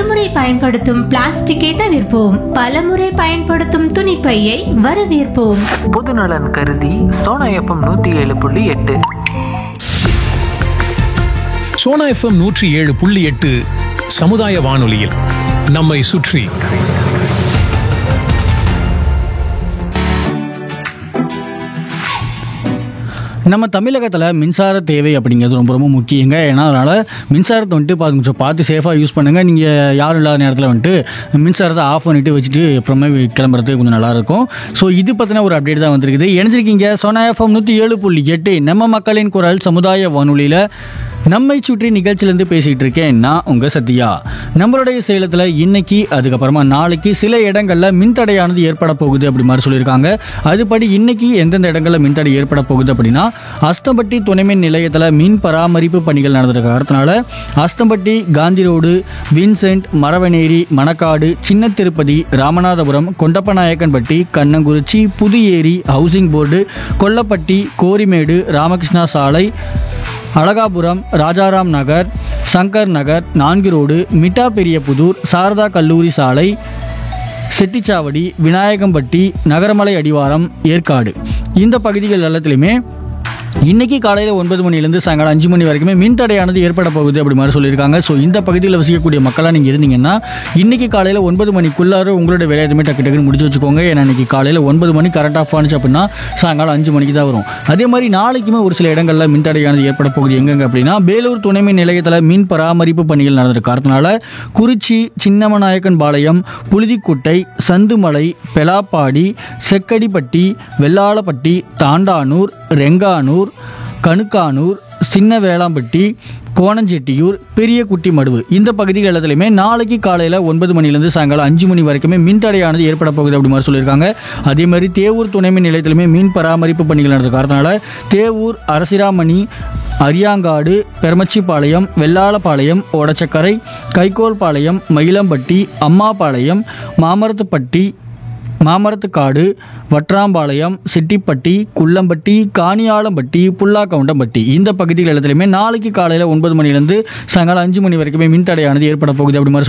ஒருமுறை பயன்படுத்தும் பிளாஸ்டிக்கை தவிர்ப்போம் பலமுறை பயன்படுத்தும் துணிப்பையை வரவேற்போம் பொதுநலன் கருதி சோனா எஃப்எம் நூற்றி ஏழு புள்ளி எட்டு சோனா எஃப்எம் நூற்றி ஏழு புள்ளி எட்டு சமுதாய வானொலியில் நம்மை சுற்றி நம்ம தமிழகத்தில் மின்சார தேவை அப்படிங்கிறது ரொம்ப ரொம்ப முக்கியங்க ஏன்னா அதனால் மின்சாரத்தை வந்துட்டு பா- கொஞ்சம் பார்த்து சேஃபாக யூஸ் பண்ணுங்கள் நீங்கள் யாரும் இல்லாத நேரத்தில் வந்துட்டு மின்சாரத்தை ஆஃப் பண்ணிவிட்டு வச்சுட்டு அப்புறமே கிளம்புறதுக்கு கொஞ்சம் நல்லாயிருக்கும் ஸோ இது பற்றின ஒரு அப்டேட் தான் வந்திருக்குது இணைஞ்சிருக்கீங்க சோனா எஃப்எம் நூற்றி ஏழு புள்ளி எட்டு நம்ம மக்களின் குரல் சமுதாய வானொலியில் நம்மை சுற்றி நிகழ்ச்சியிலேருந்து பேசிகிட்டு இருக்கேன் நான் உங்கள் சத்யா நம்மளுடைய சேலத்தில் இன்னைக்கு அதுக்கப்புறமா நாளைக்கு சில இடங்களில் மின்தடையானது ஏற்பட போகுது அப்படி மாதிரி சொல்லியிருக்காங்க அதுபடி இன்னைக்கு எந்தெந்த இடங்களில் மின்தடை ஏற்பட போகுது அப்படின்னா அஸ்தம்பட்டி துணைமின் நிலையத்தில் மின் பராமரிப்பு பணிகள் நடந்திருக்க காரணத்தினால Asthampatti Gandhi road Vincent Maravaneri Manakkadu Chinna Tirupathi Ramanathapuram Kondappanaickenpatti Kannankurichi Pudhueri housing board Kollapatti Gorimedu Ramakrishna சாலை அழகாபுரம் ராஜாராம் நகர் சங்கர் நகர் நான்கு ரோடு மிட்டா பெரியபுதூர் சாரதா கல்லூரி சாலை செட்டிச்சாவடி விநாயகம்பட்டி நகரமலை அடிவாரம் ஏற்காடு இந்த பகுதிகள் எல்லாத்துலேயுமே இன்னைக்கு காலையில் ஒன்பது மணிலேருந்து சாயங்காலம் அஞ்சு மணி வரைக்குமே மின்தடையானது ஏற்பட போகுது அப்படி மாதிரி சொல்லியிருக்காங்க ஸோ இந்த பகுதியில் வசிக்கக்கூடிய மக்களாக நீங்கள் இருந்தீங்கன்னா இன்னைக்கு காலையில் ஒன்பது மணிக்குள்ளார உங்களோட வேலை எதுவுமே டக்கு டக்குன்னு முடிச்சு வச்சுக்கோங்க ஏன்னா இன்னைக்கு காலையில் ஒன்பது மணி கரெக்ட் ஆஃப் ஆனிச்சு அப்படின்னா சாயங்காலம் அஞ்சு மணிக்கு தான் வரும் அதே மாதிரி நாளைக்குமே ஒரு சில இடங்களில் மின்தடையானது ஏற்பட போகுது எங்கெங்க அப்படின்னா வேலூர் துணை மின் நிலையத்தில் மின் பராமரிப்பு பணிகள் நடந்திருக்க காரணத்தினால குறிச்சி சின்னமநாயக்கன் பாளையம் புழுதிக்குட்டை சந்துமலை பெலாப்பாடி செக்கடிப்பட்டி வெள்ளாளப்பட்டி தாண்டானூர் ரெங்கானூர் கணுக்கானூர் சின்ன வேளாம்பட்டி கோணஞ்செட்டியூர் பெரிய குட்டி மடுவு இந்த பகுதிகள் எல்லாத்துலையுமே நாளைக்கு காலையில் ஒன்பது மணிலேருந்து சாயங்காலம் அஞ்சு மணி வரைக்குமே மின்தடையானது ஏற்பட போகுது அப்படி மாதிரி சொல்லியிருக்காங்க அதே மாதிரி தேவூர் துணை மின் நிலையத்திலுமே மின் பராமரிப்பு பணிகள் நடந்த காரணத்தினால தேவூர் அரசிராமணி அரியாங்காடு பெருமச்சிப்பாளையம் வெள்ளாளப்பாளையம் ஓடச்சக்கரை கைகோல்பாளையம் மயிலம்பட்டி அம்மாபாளையம் மாமரத்துப்பட்டி மாமரத்துக்காடு வட்ராம்பாளையம் சிட்டிப்பட்டி குள்ளம்பட்டி காணியாளம்பட்டி புல்லாக்கவுண்டம்பட்டி இந்த பகுதிகள் எல்லாத்துலையுமே நாளைக்கு காலையில் ஒன்பது மணிலேருந்து சாயங்காலம் அஞ்சு மணி வரைக்குமே மின்தடையானது ஏற்பட போகுது அப்படி மாதிரி